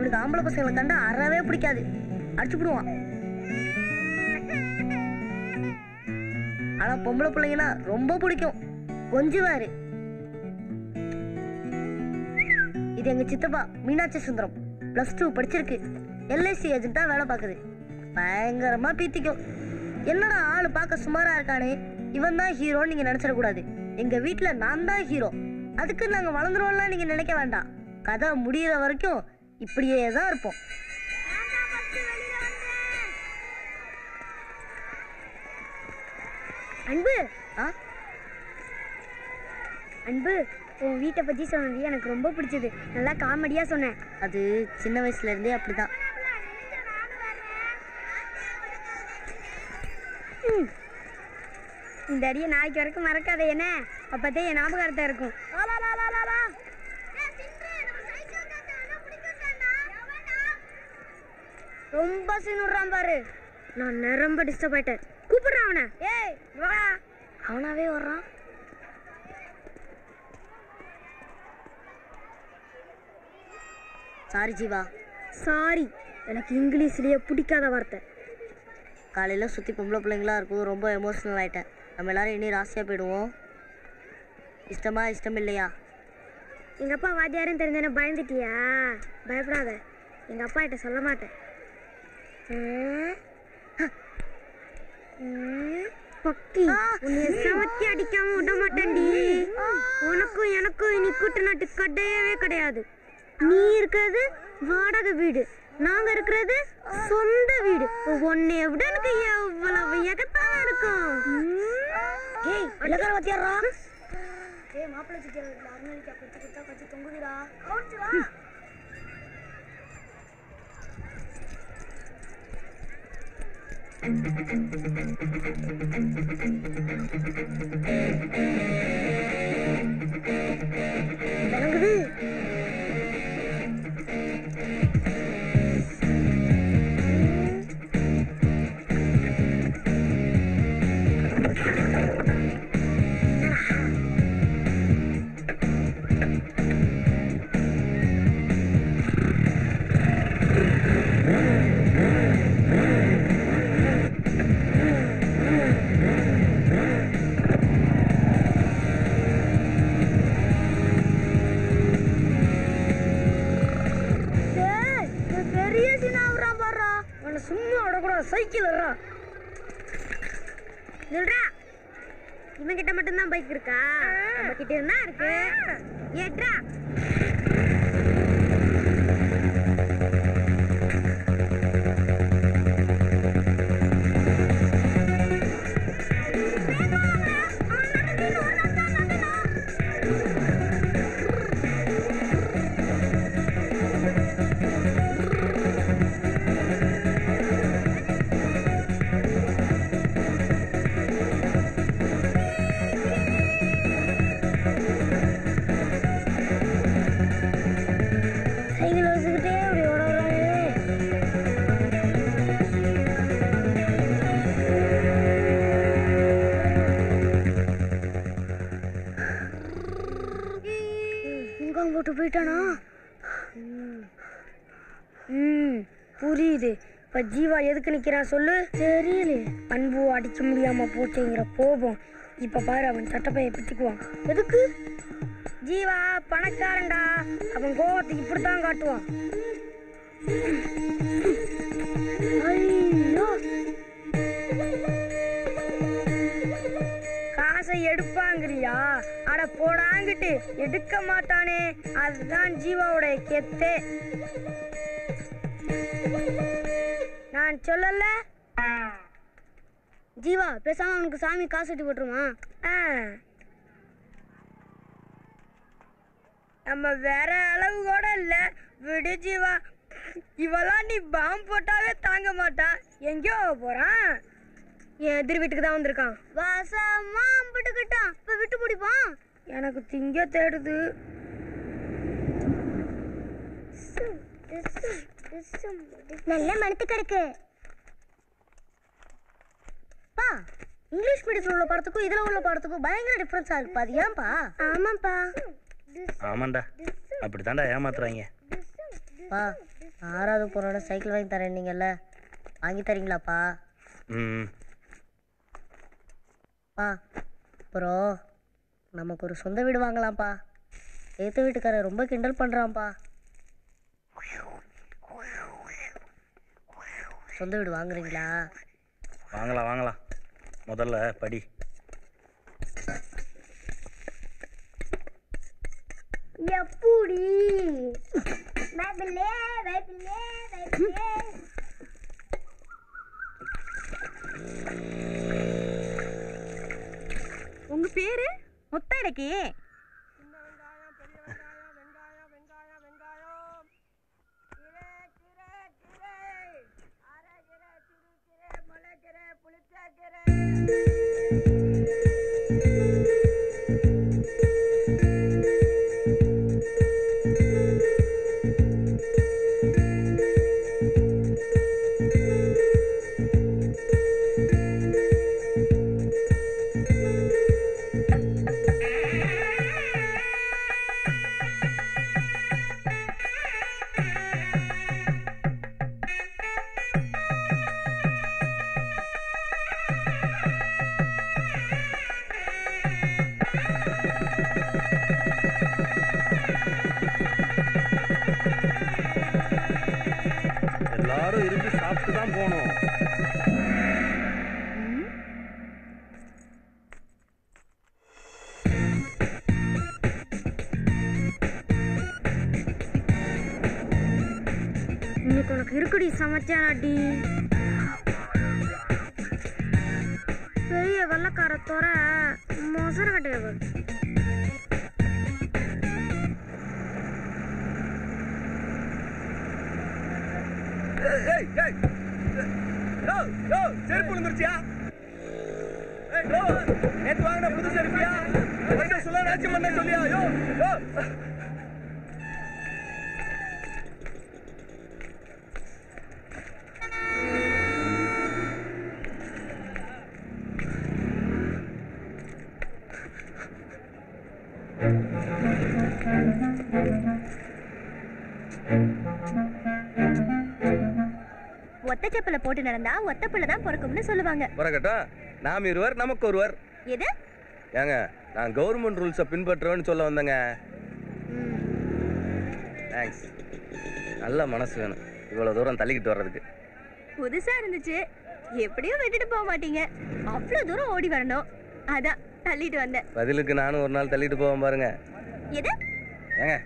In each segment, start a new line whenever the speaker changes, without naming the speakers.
இவனுக்கு ஆம்பளை பசங்களை கண்டா அறவே பிடிக்காது அடிச்சு விடுவான் ஆனா பொம்பளை பிள்ளைங்கன்னா ரொம்ப பிடிக்கும் கொஞ்சுவாரு இது எங்க சித்தப்பா மீனாட்சி சுந்தரம் பிளஸ் டூ படிச்சிருக்கு எல்ஐசி ஏஜென்ட்டா வேலை பார்க்குது பயங்கரமா பீத்திக்கும் என்னடா ஆளு பார்க்க சுமாரா இருக்கானே இவன் தான் ஹீரோன்னு நீங்க நினைச்சிடக்கூடாது எங்க வீட்ல நான் தான் ஹீரோ அதுக்கு நாங்க வளர்ந்துருவோம்லாம் நீங்க நினைக்க வேண்டாம் கதை முடியிற வரைக்கும் இப்படியே தான் இருப்போம்
அன்பு
ஆ
அன்பு உன் வீட்டை பத்தி சொன்னது எனக்கு ரொம்ப பிடிச்சது நல்லா காமெடியா சொன்னேன்
அது சின்ன வயசுல இருந்தே அப்படிதான்
இந்த அடியை நாளைக்கு வரைக்கும் மறக்காத என்ன அப்பதே என் ஞாபகார்த்தம் இருக்கும் ரொம்ப சீனுறான் பாரு நான் ரொம்ப டிஸ்டர்ப் ஆயிட்டேன் கூப்பிடுறான் அவனை ஏய் வா
அவனாவே வர்றான் சாரி ஜீவா
சாரி எனக்கு இங்கிலீஷ்லயே பிடிக்காத வார்த்தை
காலையில் சுற்றி பொம்பளை பிள்ளைங்களா இருக்கும் ரொம்ப எமோஷ்னல் ஆயிட்டேன் நம்ம எல்லாரும் இனி ராசியாக போயிடுவோம் இஷ்டமா இஷ்டம் இல்லையா
எங்க அப்பா வாத்தியாரும் தெரிஞ்சேன்னு பயந்துட்டியா பயப்படாத எங்க அப்பா கிட்ட சொல்ல மாட்டேன் ம். ம். பக்கி உன்னை சமத்தி அடிக்காம விட மாட்டேன்டி உனக்கும் எனக்கும் இனி கூட்டு நாட்டு கிடையவே கிடையாது நீ இருக்கிறது வாடகை வீடு நாங்க இருக்கிறது சொந்த வீடு உன்னை விட எனக்கு எவ்வளவு எகத்தான இருக்கும்
ஏய் இலக்கார வத்தியாரா
ஏய் மாப்பிள்ளை சிக்கல் அருணாளிக்கா கொத்து கொத்தா கச்சி தொங்குதுடா
விளங்குது
டேய், இவன் பெரிய சீனா விடுறான் பாருடா உன்னை சும்மா விடக்கூடாது சைக்கிள் வர்றா நில்றா இவன் கிட்ட மட்டும்தான் பைக் இருக்கா நம்ம கிட்ட இருந்தா இருக்கு ஏட்ரா
சைக்கிள் வச்சுக்கிட்டே அப்படி ஓடுறாங்க
முகம் போட்டு போயிட்டானா ம் புரியுது இப்ப ஜீவா எதுக்கு நிக்கிறான் சொல்லு தெரியல அன்பு அடிக்க முடியாம போச்சுங்கிற கோபம் இப்ப பாரு அவன் சட்டப்பையை பிச்சுக்குவான் எதுக்கு ஜீவா பணக்காரன்டா அவன் கோபத்தை இப்படித்தான் காட்டுவான் ஐயோ காசை எடுப்பாங்கிறியா அட போடாங்கிட்டு எடுக்க மாட்டானே அதுதான் ஜீவாவுடைய கெத்தே நான் சொல்லல ஜீவா பேசாம அவனுக்கு சாமி காசு கட்டி போட்டுருமா நம்ம வேற அளவு கூட இல்ல விடு ஜீவா இவெல்லாம் நீ பாம்பு போட்டாவே தாங்க மாட்டான் எங்கேயோ போறான் என் எதிர் வீட்டுக்கு தான் வந்திருக்கான் வாசமா அம்பிட்டுக்கிட்டான் இப்ப விட்டு பிடிப்பான் எனக்கு திங்க தேடுது
நல்ல மனத்து கிடக்கு பா இங்கிலீஷ் மீடியத்தில் உள்ள படத்துக்கும் இதுல உள்ள படத்துக்கும் பயங்கர டிஃபரன்ஸா இருக்குப்பா அது ஏன்பா
ஆமாப்பா
ஆமாண்டா அப்படித்தான்டா ஏமாத்துறாங்க
பா ஆறாவது போனோட சைக்கிள் வாங்கி தரேன் நீங்கல்ல வாங்கி தரீங்களாப்பா
ம்
பா அப்புறம் நமக்கு ஒரு சொந்த வீடு வாங்கலாம்ப்பா ஏத்த வீட்டுக்காரர் ரொம்ப கிண்டல் பண்ணுறான்ப்பா சொந்த வீடு வாங்குறீங்களா
வாங்கலாம் வாங்கலாம் முதல்ல படி
எப்படி வேப்பிலே வேப்பிலே வேப்பிலே
உங்க பேரு முத்தழகி
எல்லாரும் இருந்து சாப்பிட்டு தான் போகணும்
இன்னைக்கு உனக்கு இருக்குடி சமைச்சானாடி பெரிய வெள்ளக்கார தோற மொசர கட்டையவர்
ஏய் ஏய் யோ யோ செருப்பு விழுந்துருச்சியா ஏய் யோ நேத்து வாங்கின புது செருப்பியா வந்து சொல்ல நாச்சி பண்ண சொல்லியா யோ யோ
ஒத்த செப்பல போட்டு நடந்தா ஒத்த பிள்ளை தான் பிறக்கும்னு சொல்லுவாங்க
வரக்கட்டும் நாம் இருவர் நமக்கு ஒருவர்
எது
ஏங்க நான் கவர்மெண்ட் ரூல்ஸை பின்பற்றுவேன்னு சொல்ல வந்தேங்க தேங்க்ஸ் நல்ல மனசு வேணும் இவ்வளோ தூரம் தள்ளிக்கிட்டு வர்றதுக்கு
புதுசா இருந்துச்சு எப்படியும் விட்டுட்டு போக மாட்டீங்க அவ்வளவு தூரம் ஓடி வரணும் அதான் தள்ளிட்டு வந்தேன்
பதிலுக்கு நானும் ஒரு நாள் தள்ளிட்டு போவேன் பாருங்க
எது
ஏங்க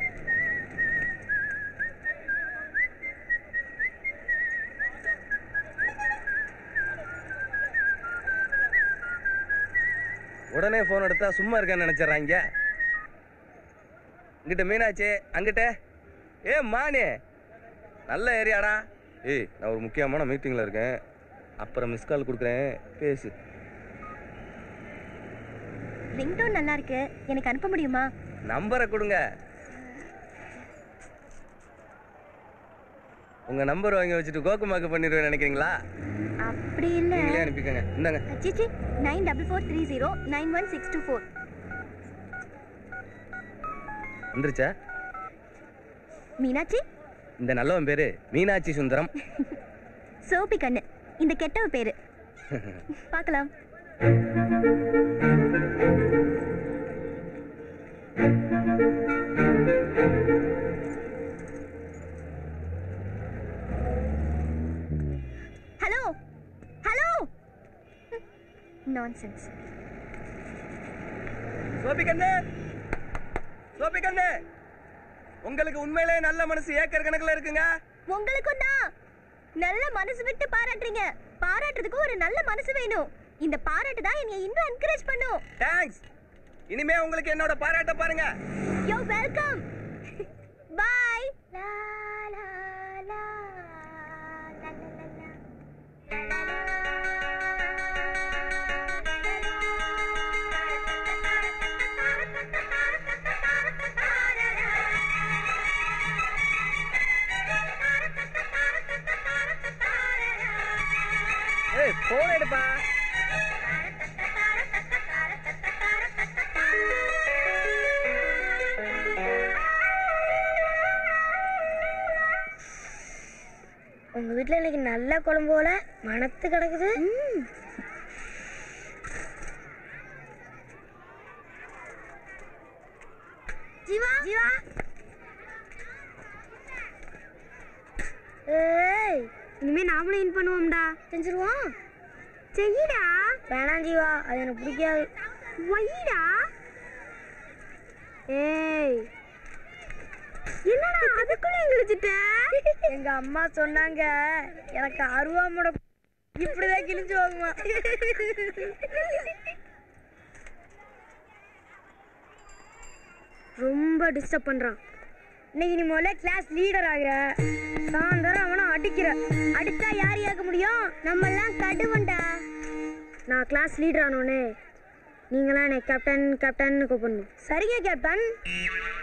உடனே ஃபோன் எடுத்தா சும்மா இருக்கேன்னு நினைச்சிடறாங்க இங்கிட்ட மீனாட்சி அங்கிட்ட ஏ மானே நல்ல ஏரியாடா ஏய் நான் ஒரு முக்கியமான மீட்டிங்கில் இருக்கேன் அப்புறம் மிஸ் கால் கொடுக்குறேன் பேசு
ரிங்டோன் நல்லா இருக்கு எனக்கு அனுப்ப முடியுமா
நம்பரை கொடுங்க உங்க நம்பர் வாங்கி வச்சுட்டு கோக்குமாக்கு பண்ணிடுவேன் நினைக்கிறீங்களா
அப்படி இல்ல
நீங்களே அனுப்பிக்கோங்க இந்தாங்க
சிச்சி nine double four three zero nine one six two four
வந்துருச்சா
மீனாட்சி
இந்த நல்லவன் பேரு மீனாட்சி சுந்தரம்
சோபி கண்ணு இந்த கெட்டவ பேரு பார்க்கலாம் ஹலோ ஹலோ நான்சென்ஸ்
சோபி கண்ணு சோபி கண்ணு உங்களுக்கு உண்மையிலே நல்ல மனசு ஏக்கர் கணக்குல இருக்குங்க
உங்களுக்கும் தான் நல்ல மனசு விட்டு பாராட்டுறீங்க பாராட்டுறதுக்கு ஒரு நல்ல மனசு வேணும் இந்த பாராட்டு தான் என்னை இன்னும் என்கரேஜ் பண்ணும்
தேங்க்ஸ் இனிமே உங்களுக்கு என்னோட பாராட்ட பாருங்க
யோ வெல்கம் பாய்
ஏய் போன் எடுப்பா
உங்க வீட்ல இன்னைக்கு நல்ல குழம்பு போல மணத்து கிடக்குது ஜீவா ஜீவா ஏய் இனிமே நாமளும் இன் பண்ணுவோம்டா செஞ்சிருவோம் செய்யடா வேணாம் ஜீவா அது எனக்கு பிடிக்காது வைடா ஏய் என்னடா அதுக்குள்ள எங்கிழிச்சிட்ட எங்க அம்மா சொன்னாங்க எனக்கு அருவாமோட இப்படிதான் கிழிச்சு வாங்குமா ரொம்ப டிஸ்டர்ப் பண்றான் இன்னைக்கு நீ முதல்ல கிளாஸ் லீடர் ஆகிற சாயந்தரம் அவனை அடிக்கிற அடிச்சா யார் ஏற்க முடியும் நம்ம எல்லாம் கடுவண்டா நான் கிளாஸ் லீடர் ஆனோடனே நீங்களாம் என்னை கேப்டன் கேப்டன் கூப்பிடணும் சரிங்க கேப்டன்